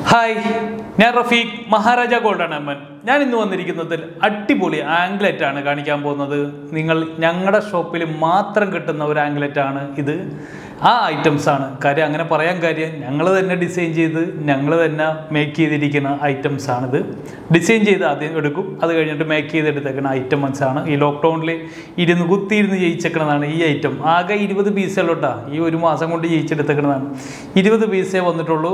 hi ഞാൻ Rafeeq Maharaja golden അമ്മൻ ഞാൻ ഇന്ന് വന്നിരിക്കുന്നതിൽ അടിപൊളി ആംഗ്ലറ്റ് ആണ് കാണിക്കാൻ പോകുന്നത് നിങ്ങൾ ഞങ്ങളുടെ ഷോപ്പിൽ മാത്രം കിട്ടുന്ന ഒരു ആംഗ്ലറ്റ് ആണ് ഇത് ആ ഐറ്റംസ് ആണ് കാര്യം അങ്ങനെ പറയാൻ കാര്യം ഞങ്ങൾ തന്നെ ഡിസൈൻ ചെയ്ത് ഞങ്ങൾ തന്നെ മേക്ക് ചെയ്തിരിക്കുന്ന ഐറ്റംസ് ആണിത് ഡിസൈൻ ചെയ്ത് ആദ്യം എടുക്കും അത് കഴിഞ്ഞിട്ട് മേക്ക് ചെയ്തെടുത്തേക്കുന്ന ഐറ്റംസ് ആണ് ഈ ലോക്ക്ഡൗണിൽ ഇരുന്ന് കുത്തിയിരുന്ന് ജയിച്ചേക്കണതാണ് ഈ ഐറ്റം ആകെ ഇരുപത് പീസുകളോട്ടാ ഈ ഒരു മാസം കൊണ്ട് ജയിച്ചെടുത്തേക്കണതാണ് ഇരുപത് പീസേ വന്നിട്ടുള്ളൂ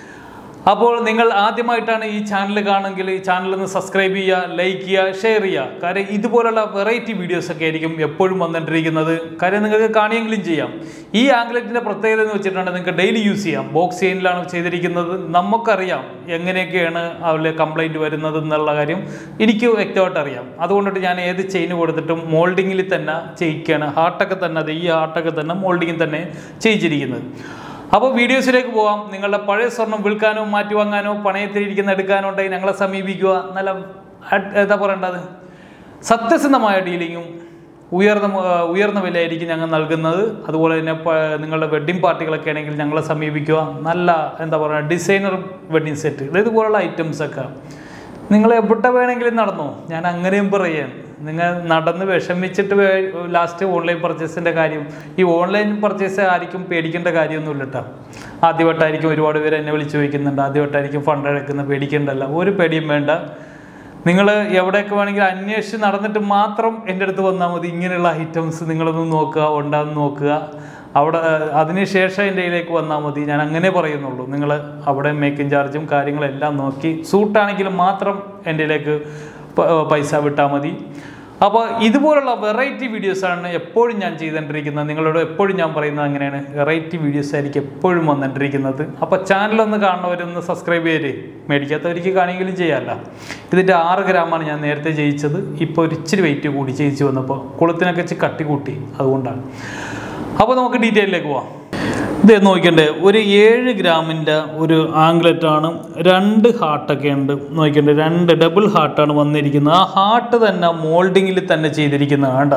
അപ്പോൾ നിങ്ങൾ ആദ്യമായിട്ടാണ് ഈ ചാനൽ കാണുമെങ്കിൽ ഈ ചാനൽ ഒന്ന് സബ്സ്ക്രൈബ് ചെയ്യുക ലൈക്ക് ചെയ്യുക ഷെയർ ചെയ്യുക കാര്യം ഇതുപോലുള്ള വെറൈറ്റി വീഡിയോസ് ഒക്കെ ആയിരിക്കും എപ്പോഴും വന്നിട്ടിരിക്കുന്നത് കാര്യം നിങ്ങൾക്ക് കാണിയെങ്കിലും ചെയ്യാം ഈ ആംഗ്ലറ്റിൻ്റെ പ്രത്യേകത എന്ന് വെച്ചിട്ടുണ്ടെങ്കിൽ നിങ്ങൾക്ക് ഡെയിലി യൂസ് ചെയ്യാം ബോക്സ് ചെയിനിലാണ് ചെയ്തിരിക്കുന്നത് നമുക്കറിയാം എങ്ങനെയൊക്കെയാണ് അവരിൽ കംപ്ലൈൻറ്റ് വരുന്നത് എന്നുള്ള കാര്യം എനിക്ക് വ്യക്തമായിട്ട് അറിയാം അതുകൊണ്ടിട്ട് ഞാൻ ഏത് ചെയിൻ കൊടുത്തിട്ടും മോൾഡിങ്ങിൽ തന്നെ ചെയ്യിക്കുകയാണ് ഹാർട്ടൊക്കെ തന്നെ അത് ഈ ഹാർട്ടൊക്കെ തന്നെ മോൾഡിങ്ങിൽ തന്നെ ചെയ്യിച്ചിരിക്കുന്നത് അപ്പോൾ വീഡിയോസിലേക്ക് പോവാം നിങ്ങളുടെ പഴയ സ്വർണം വിൽക്കാനോ മാറ്റി വാങ്ങാനോ പണയത്തിലിരിക്കുന്ന എടുക്കാനോ ഉണ്ടെങ്കിൽ ഞങ്ങളെ സമീപിക്കുക നല്ല അഡ്- എന്താ പറയേണ്ടത് സത്യസന്ധമായ ഡീലിങ്ങും ഉയർന്ന മു- ഉയർന്ന വിലയായിരിക്കും ഞങ്ങൾ നൽകുന്നത് അതുപോലെ തന്നെ പ- നിങ്ങളുടെ വെഡ്ഡിംഗ് പാർട്ടികളൊക്കെ ആണെങ്കിൽ ഞങ്ങളെ സമീപിക്കുക നല്ല എന്താ പറയുക ഡിസൈനർ വെഡ്ഡിംഗ് സെറ്റ് ഇതുപോലുള്ള ഐറ്റംസ് ഒക്കെ നിങ്ങൾ എവിടെ വേണമെങ്കിലും നടന്നോ ഞാൻ അങ്ങനെയും പറയാൻ നിങ്ങൾ നടന്ന് വിഷമിച്ചിട്ട് ലാസ്റ്റ് ഓൺലൈൻ പർച്ചേസിൻ്റെ കാര്യം ഈ ഓൺലൈൻ പർച്ചേസ് ആയിരിക്കും പേടിക്കേണ്ട കാര്യമൊന്നുമില്ല കേട്ടോ ആദ്യമായിട്ടായിരിക്കും ഒരുപാട് പേര് എന്നെ വിളിച്ച് ചോദിക്കുന്നുണ്ട് ആദ്യമായിട്ടായിരിക്കും ഫണ്ട് അടക്കുന്ന പേടിക്കേണ്ടല്ല ഒരു പേടിയും വേണ്ട നിങ്ങൾ എവിടെയൊക്കെ വേണമെങ്കിൽ അന്വേഷിച്ച് നടന്നിട്ട് മാത്രം എൻ്റെ അടുത്ത് വന്നാൽ മതി ഇങ്ങനെയുള്ള ഐറ്റംസ് നിങ്ങളൊന്ന് നോക്കുക ഉണ്ടാകുന്ന നോക്കുക അവിടെ അതിനുശേഷം എൻ്റെ കയ്യിലേക്ക് വന്നാൽ മതി ഞാൻ അങ്ങനെ പറയുന്നുള്ളൂ നിങ്ങൾ അവിടെ മേക്കിംഗ് ചാർജും കാര്യങ്ങളെല്ലാം നോക്കി സൂട്ടാണെങ്കിലും മാത്രം എൻ്റെ കയ്യിലേക്ക് പ- പൈസ വിട്ടാൽ മതി അപ്പോൾ ഇതുപോലുള്ള വെറൈറ്റി വീഡിയോസാണ് എപ്പോഴും ഞാൻ ചെയ്തുകൊണ്ടിരിക്കുന്നത് നിങ്ങളോട് എപ്പോഴും ഞാൻ പറയുന്നത് അങ്ങനെയാണ് വെറൈറ്റി വീഡിയോസ് ആയിരിക്കും എപ്പോഴും വന്നിട്ടിരിക്കുന്നത് അപ്പോൾ ചാനലൊന്ന് കാണുന്നവരൊന്ന് സബ്സ്ക്രൈബ് ചെയ്തേ മേടിക്കാത്തവർക്ക് കാണിയെങ്കിലും ചെയ്യാമല്ല ഇതിൻ്റെ ആറ് ഗ്രാമാണ് ഞാൻ നേരത്തെ ജയിച്ചത് ഇപ്പോൾ ഒരു ഇച്ചിരി വെയിറ്റ് കൂടി ജയിച്ചു വന്നപ്പോൾ കുളത്തിനൊക്കെ ഇച്ചിരി കട്ടി കൂട്ടി അതുകൊണ്ടാണ് അപ്പോൾ നമുക്ക് ഡീറ്റെയിലേക്ക് പോവാം ഇത് നോക്കണ്ടേ ഒരു ഏഴ് ഗ്രാമിൻ്റെ ഒരു ആംഗ്ലറ്റ് ആണ് രണ്ട് ഹാർട്ടൊക്കെ ഉണ്ട് നോക്കണ്ടേ രണ്ട് ഡബിൾ ഹാർട്ടാണ് വന്നിരിക്കുന്നത് ആ ഹാർട്ട് തന്നെ മോൾഡിങ്ങിൽ തന്നെ ചെയ്തിരിക്കുന്നത് വേണ്ട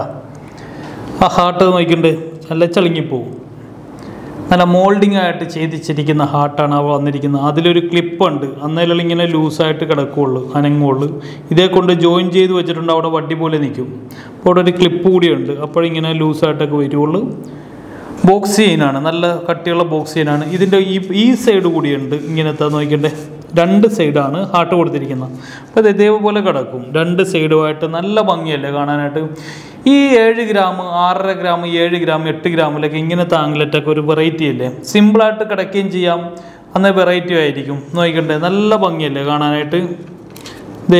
ആ ഹാർട്ട് നോക്കണ്ടേ നല്ല ചളുങ്ങിപ്പോവും നല്ല മോൾഡിംഗ് ആയിട്ട് ചെയ്തിച്ചിരിക്കുന്ന ഹാർട്ടാണ് അവ വന്നിരിക്കുന്നത് അതിലൊരു ക്ലിപ്പ് ഉണ്ട് അന്നേരം ഇങ്ങനെ ലൂസായിട്ട് കിടക്കുകയുള്ളൂ അനങ്ങുള്ളൂ ഇതേ കൊണ്ട് ജോയിൻ ചെയ്ത് വെച്ചിട്ടുണ്ട് അവിടെ വട്ടി പോലെ നിൽക്കും അപ്പോൾ അവിടെ ഒരു ക്ലിപ്പ് കൂടിയുണ്ട് അപ്പോഴിങ്ങനെ ലൂസായിട്ടൊക്കെ വരുള്ളൂ ബോക്സ് ചെയിനാണ് നല്ല കട്ടിയുള്ള ബോക്സ് ചെയിനാണ് ഇതിൻ്റെ ഈ ഈ സൈഡ് കൂടിയുണ്ട് ഇങ്ങനത്തെ നോക്കണ്ടേ രണ്ട് സൈഡാണ് ഹാർട്ട് കൊടുത്തിരിക്കുന്നത് അപ്പോൾ ഇത് ഇതേപോലെ കിടക്കും രണ്ട് സൈഡുമായിട്ട് നല്ല ഭംഗിയല്ലേ കാണാനായിട്ട് ഈ ഏഴ് ഗ്രാം ആറര ഗ്രാം ഏഴ് ഗ്രാം എട്ട് ഗ്രാമിലൊക്കെ ഇങ്ങനത്തെ ആംഗ്ലറ്റൊക്കെ ഒരു വെറൈറ്റി അല്ലേ സിമ്പിളായിട്ട് കിടക്കുകയും ചെയ്യാം അന്ന് വെറൈറ്റി ആയിരിക്കും നോക്കണ്ടേ നല്ല ഭംഗിയല്ലേ കാണാനായിട്ട് ഇതേ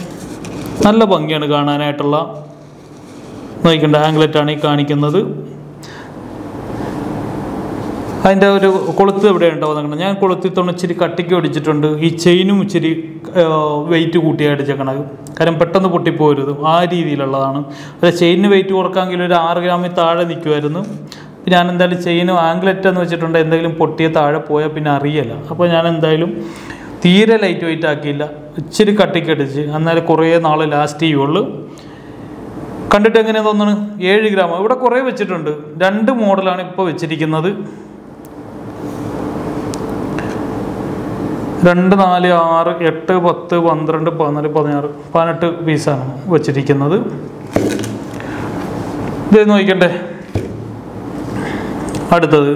നല്ല ഭംഗിയാണ് കാണാനായിട്ടുള്ള നോക്കണ്ട ആംഗ്ലറ്റാണ് ഈ കാണിക്കുന്നത് അതിൻ്റെ ഒരു കൊളുത്ത് എവിടെ ഉണ്ടാവും ഞാൻ കൊളുത്തിത്തോണ്ട് ഇച്ചിരി കട്ടിക്ക് ഒടിച്ചിട്ടുണ്ട് ഈ ചെയിനും ഇച്ചിരി വെയിറ്റ് കൂട്ടി അടിച്ചേക്കണത് കാരണം പെട്ടെന്ന് പൊട്ടിപ്പോരുത് ആ രീതിയിലുള്ളതാണ് അല്ല ചെയിനിന് വെയിറ്റ് കൊടുക്കാമെങ്കിൽ ഒരു ആറ് ഗ്രാമിൽ താഴെ നിൽക്കുമായിരുന്നു ഞാൻ എന്തായാലും ചെയിനും ആംഗ്ലറ്റ് എന്ന് വെച്ചിട്ടുണ്ട് എന്തെങ്കിലും പൊട്ടിയ താഴെ പോയാൽ പിന്നെ അറിയില്ല അപ്പോൾ ഞാൻ എന്തായാലും തീരെ ലൈറ്റ് വെയിറ്റ് ആക്കിയില്ല ഇച്ചിരി കട്ടിക്ക് അടിച്ച് അന്നേരം കുറേ നാൾ ലാസ്റ്റ് ചെയ്യുള്ളൂ കണ്ടിട്ട് എങ്ങനെയാ തോന്നുന്നു ഏഴ് ഗ്രാം ഇവിടെ കുറേ വെച്ചിട്ടുണ്ട് രണ്ട് മോഡലാണ് ഇപ്പോൾ വെച്ചിരിക്കുന്നത് രണ്ട് നാല് ആറ് എട്ട് പത്ത് പന്ത്രണ്ട് പതിനാല് പതിനാറ് പതിനെട്ട് പീസാണ് വെച്ചിരിക്കുന്നത് ഇത് നോക്കണ്ടേ അടുത്തത്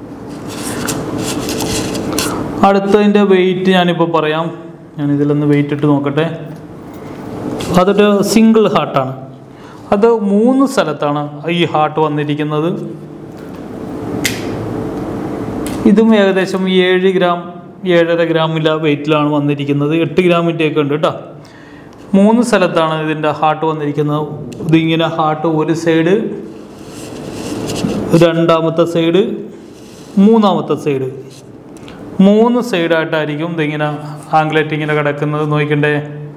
അടുത്തതിൻ്റെ വെയിറ്റ് ഞാനിപ്പോൾ പറയാം ഞാൻ ഇതിലൊന്ന് വെയിറ്റ് ഇട്ട് നോക്കട്ടെ അതൊരു സിംഗിൾ ഹാർട്ടാണ് അത് മൂന്ന് സ്ഥലത്താണ് ഈ ഹാർട്ട് വന്നിരിക്കുന്നത് ഇതും ഏകദേശം ഏഴ് ഗ്രാം ഏഴര ഗ്രാമില വെയിറ്റിലാണ് വന്നിരിക്കുന്നത് എട്ട് ഗ്രാമിൻ്റെ ഒക്കെ ഉണ്ട് കേട്ടോ മൂന്ന് സ്ഥലത്താണ് ഇതിൻ്റെ ഹാർട്ട് വന്നിരിക്കുന്നത് ഇതിങ്ങനെ ഹാർട്ട് ഒരു സൈഡ് രണ്ടാമത്തെ സൈഡ് മൂന്നാമത്തെ സൈഡ് മൂന്ന് സൈഡായിട്ടായിരിക്കും ഇതിങ്ങനെ ആംഗ്ലേറ്റ് ഇങ്ങനെ കിടക്കുന്നത് നോക്കണ്ടേ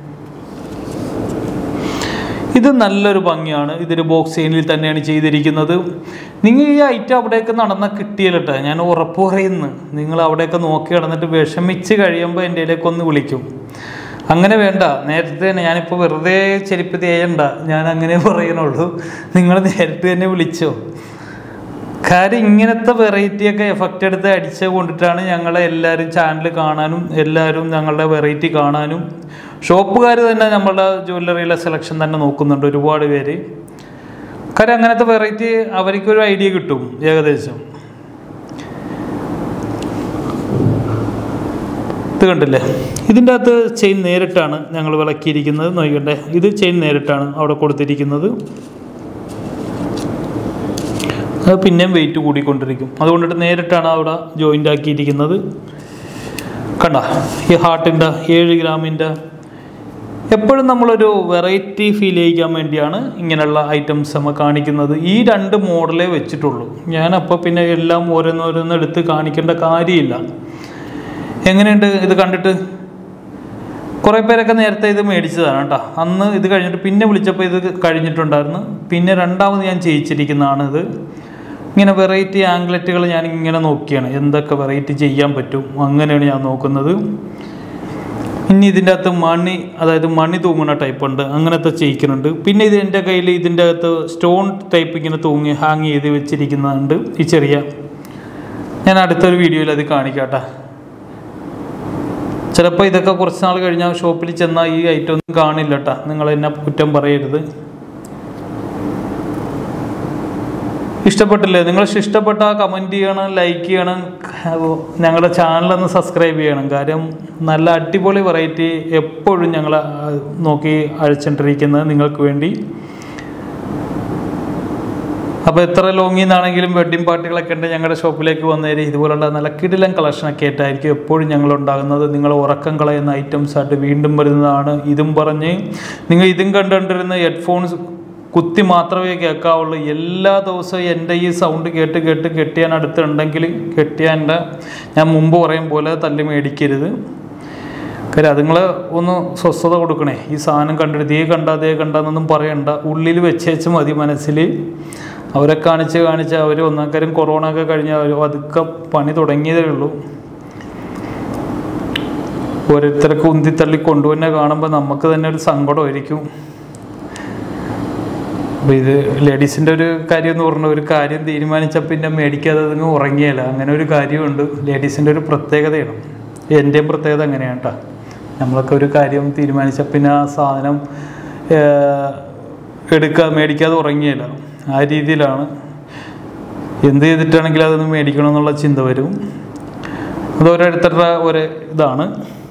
ഇത് നല്ലൊരു ഭംഗിയാണ് ഇതൊരു ബോക്സ് ചെയിനിൽ തന്നെയാണ് ചെയ്തിരിക്കുന്നത് നിങ്ങൾ ഈ ഐറ്റം അവിടെയൊക്കെ നടന്ന കിട്ടിയല്ലോ ഞാൻ ഉറപ്പ് പറയുന്നു നിങ്ങൾ അവിടെയൊക്കെ നോക്കി നടന്നിട്ട് വിഷമിച്ച് കഴിയുമ്പോൾ എൻ്റെ ഇതിലേക്ക് ഒന്ന് വിളിക്കും അങ്ങനെ വേണ്ട നേരത്തെ തന്നെ ഞാനിപ്പോൾ വെറുതെ ചെരുപ്പ് തേയണ്ട ഞാൻ അങ്ങനെ പറയണുള്ളൂ നിങ്ങൾ നേരിട്ട് തന്നെ വിളിച്ചോ കാര്യം ഇങ്ങനത്തെ വെറൈറ്റി ഒക്കെ എഫക്റ്റ് എടുത്ത് അടിച്ച് കൊണ്ടിട്ടാണ് ഞങ്ങളെ എല്ലാവരും ചാനൽ കാണാനും എല്ലാവരും ഞങ്ങളുടെ വെറൈറ്റി കാണാനും ഷോപ്പുകാർ തന്നെ നമ്മളുടെ ജ്വല്ലറിയിലെ സെലക്ഷൻ തന്നെ നോക്കുന്നുണ്ട് ഒരുപാട് പേര് കാര്യം അങ്ങനത്തെ വെറൈറ്റി അവർക്കൊരു ഐഡിയ കിട്ടും ഏകദേശം ഇത് കണ്ടില്ലേ ഇതിൻ്റെ അകത്ത് ചെയിൻ നേരിട്ടാണ് ഞങ്ങൾ വിളക്കിയിരിക്കുന്നത് നോക്കണ്ടേ ഇത് ചെയിൻ നേരിട്ടാണ് അവിടെ കൊടുത്തിരിക്കുന്നത് അത് പിന്നെയും വെയിറ്റ് കൂടിക്കൊണ്ടിരിക്കും അതുകൊണ്ടിട്ട് നേരിട്ടാണ് അവിടെ ജോയിൻ്റ് ആക്കിയിരിക്കുന്നത് കണ്ട ഈ ഹാർട്ടിൻ്റെ ഏഴ് ഗ്രാമിൻ്റെ എപ്പോഴും നമ്മളൊരു വെറൈറ്റി ഫീൽ ചെയ്യിക്കാൻ വേണ്ടിയാണ് ഇങ്ങനെയുള്ള ഐറ്റംസ് നമ്മൾ കാണിക്കുന്നത് ഈ രണ്ട് മോഡലേ വെച്ചിട്ടുള്ളൂ ഞാനപ്പോൾ പിന്നെ എല്ലാം ഓരോന്നോരോന്ന് എടുത്ത് കാണിക്കേണ്ട കാര്യമില്ല എങ്ങനെയുണ്ട് ഇത് കണ്ടിട്ട് കുറേ പേരൊക്കെ നേരത്തെ ഇത് മേടിച്ചതാണ് കേട്ടോ അന്ന് ഇത് കഴിഞ്ഞിട്ട് പിന്നെ വിളിച്ചപ്പോൾ ഇത് കഴിഞ്ഞിട്ടുണ്ടായിരുന്നു പിന്നെ രണ്ടാമത് ഞാൻ ചെയ്യിച്ചിരിക്കുന്നതാണ് ഇത് ഇങ്ങനെ വെറൈറ്റി ആംഗ്ലറ്റുകൾ ഞാൻ ഇങ്ങനെ നോക്കിയാണ് എന്തൊക്കെ വെറൈറ്റി ചെയ്യാൻ പറ്റും അങ്ങനെയാണ് ഞാൻ നോക്കുന്നത് ഇനി ഇതിൻ്റെ അകത്ത് മണി അതായത് മണി തൂങ്ങുന്ന ടൈപ്പ് ഉണ്ട് അങ്ങനത്തെ ചെയ്യിക്കുന്നുണ്ട് പിന്നെ ഇത് എൻ്റെ കയ്യിൽ ഇതിൻ്റെ അകത്ത് സ്റ്റോൺ ടൈപ്പ് ഇങ്ങനെ തൂങ്ങി ഹാങ് ചെയ്ത് വെച്ചിരിക്കുന്നുണ്ട് ഈ ചെറിയ ഞാൻ അടുത്തൊരു വീഡിയോയിൽ അത് കാണിക്കാട്ടെ ചിലപ്പോൾ ഇതൊക്കെ കുറച്ച് നാൾ കഴിഞ്ഞാൽ ഷോപ്പിൽ ചെന്നാൽ ഈ ഐറ്റം ഒന്നും കാണില്ല കേട്ടോ നിങ്ങൾ എന്നെ കുറ്റം പറയരുത് ഇഷ്ടപ്പെട്ടില്ലേ നിങ്ങൾ ഇഷ്ടപ്പെട്ട കമൻറ്റ് ചെയ്യണം ലൈക്ക് ചെയ്യണം ഞങ്ങളുടെ ചാനലൊന്ന് സബ്സ്ക്രൈബ് ചെയ്യണം കാര്യം നല്ല അടിപൊളി വെറൈറ്റി എപ്പോഴും ഞങ്ങൾ നോക്കി അഴിച്ചിട്ടിരിക്കുന്നത് നിങ്ങൾക്ക് വേണ്ടി അപ്പോൾ എത്ര ലോങ്ങിൽ നിന്നാണെങ്കിലും വെഡ്ഡിങ് പാർട്ടികളൊക്കെ ഉണ്ട് ഞങ്ങളുടെ ഷോപ്പിലേക്ക് വന്നേര് ഇതുപോലുള്ള നല്ല കിടിലൻ കളക്ഷനൊക്കെ ആയിട്ടായിരിക്കും എപ്പോഴും ഞങ്ങൾ ഉണ്ടാകുന്നത് നിങ്ങൾ ഉറക്കം കളയുന്ന ഐറ്റംസ് ആയിട്ട് വീണ്ടും വരുന്നതാണ് ഇതും പറഞ്ഞ് നിങ്ങൾ ഇതും കണ്ടുകൊണ്ടിരുന്ന ഹെഡ്ഫോൺസ് കുത്തി മാത്രമേ കേൾക്കാവുള്ളൂ എല്ലാ ദിവസവും എൻ്റെ ഈ സൗണ്ട് കേട്ട് കേട്ട് കെട്ടിയാൻ അടുത്തുണ്ടെങ്കിൽ കെട്ടിയാൻ്റെ ഞാൻ മുമ്പ് പറയും പോലെ തല്ലി മേടിക്കരുത് കാര്യം അതുങ്ങൾ ഒന്ന് സ്വസ്ഥത കൊടുക്കണേ ഈ സാധനം കണ്ടിട്ട് ദേ കണ്ട ദേ കണ്ടെന്നൊന്നും പറയണ്ട ഉള്ളിൽ വെച്ചേച്ച് മതി മനസ്സിൽ അവരെ കാണിച്ച് കാണിച്ച് അവർ ഒന്നാം കാര്യം കൊറോണ ഒക്കെ കഴിഞ്ഞ് അവർ അതൊക്കെ പണി തുടങ്ങിയതേ ഉള്ളൂ ഓരോരുത്തരൊക്കെ ഉന്തിത്തള്ളി കൊണ്ടുവന്നെ കാണുമ്പോൾ നമുക്ക് തന്നെ ഒരു സങ്കടമായിരിക്കും അപ്പോൾ ഇത് ലേഡീസിൻ്റെ ഒരു കാര്യം എന്ന് പറഞ്ഞ ഒരു കാര്യം തീരുമാനിച്ചാൽ പിന്നെ മേടിക്കാതെ അതങ്ങ് ഉറങ്ങിയല്ല അങ്ങനെ ഒരു കാര്യമുണ്ട് ലേഡീസിൻ്റെ ഒരു പ്രത്യേകതയാണ് എൻ്റെയും പ്രത്യേകത അങ്ങനെയാണ് കേട്ടോ നമ്മളൊക്കെ ഒരു കാര്യം തീരുമാനിച്ചാൽ പിന്നെ ആ സാധനം എടുക്കുക മേടിക്കാതെ ഉറങ്ങിയല്ല ആ രീതിയിലാണ് എന്ത് ചെയ്തിട്ടാണെങ്കിലും അതൊന്ന് മേടിക്കണം എന്നുള്ള ചിന്ത വരും അത് ഓരോരുത്തരുടെ ഒരു ഇതാണ്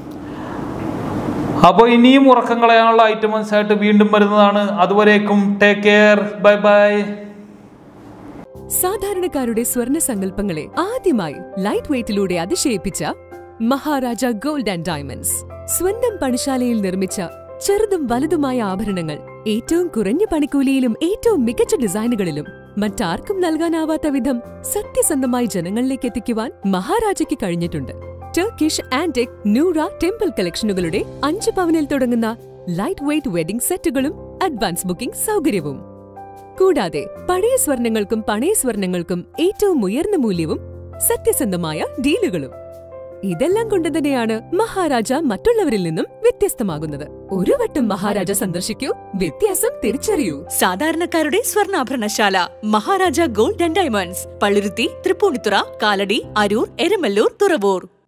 അപ്പോൾ ഇനിയും ഉറക്കം കളയാനുള്ള ഐറ്റംസ് ആയിട്ട് വീണ്ടും വരുന്നതാണ് അതുവരേക്കും ടേക്ക് കെയർ ബൈ ബൈ സാധാരണക്കാരുടെ സ്വർണ്ണ സങ്കല്പങ്ങളെ ആദ്യമായി ലൈറ്റ് വെയ്റ്റിലൂടെ അതിശയിപ്പിച്ച മഹാരാജ ഗോൾഡ് ആൻഡ് ഡയമണ്ട്സ് സ്വന്തം പണിശാലയിൽ നിർമ്മിച്ച ചെറുതും വലുതുമായ ആഭരണങ്ങൾ ഏറ്റവും കുറഞ്ഞ പണിക്കൂലിയിലും ഏറ്റവും മികച്ച ഡിസൈനുകളിലും മറ്റാർക്കും നൽകാനാവാത്ത വിധം സത്യസന്ധമായി ജനങ്ങളിലേക്ക് എത്തിക്കുവാൻ മഹാരാജയ്ക്ക് കഴിഞ്ഞിട്ടുണ്ട് ടർക്കിഷ് ആന്റിക് നൂറ ടെമ്പിൾ കളക്ഷനുകളുടെ അഞ്ച് പവനിൽ തുടങ്ങുന്ന ലൈറ്റ് വെയ്റ്റ് വെഡിംഗ് സെറ്റുകളും അഡ്വാൻസ് ബുക്കിംഗ് സൗകര്യവും കൂടാതെ പഴയ സ്വർണങ്ങൾക്കും പണയ സ്വർണങ്ങൾക്കും ഏറ്റവും ഉയർന്ന മൂല്യവും സത്യസന്ധമായ ഡീലുകളും ഇതെല്ലാം കൊണ്ട് തന്നെയാണ് മഹാരാജ മറ്റുള്ളവരിൽ നിന്നും വ്യത്യസ്തമാകുന്നത് ഒരു വട്ടം മഹാരാജ സന്ദർശിക്കൂ വ്യത്യാസം തിരിച്ചറിയൂ സാധാരണക്കാരുടെ സ്വർണ്ണാഭരണശാല Maharaja gold and diamonds Palluruthy Thrippunithura Kalady Aroor Eramalloor Thuravoor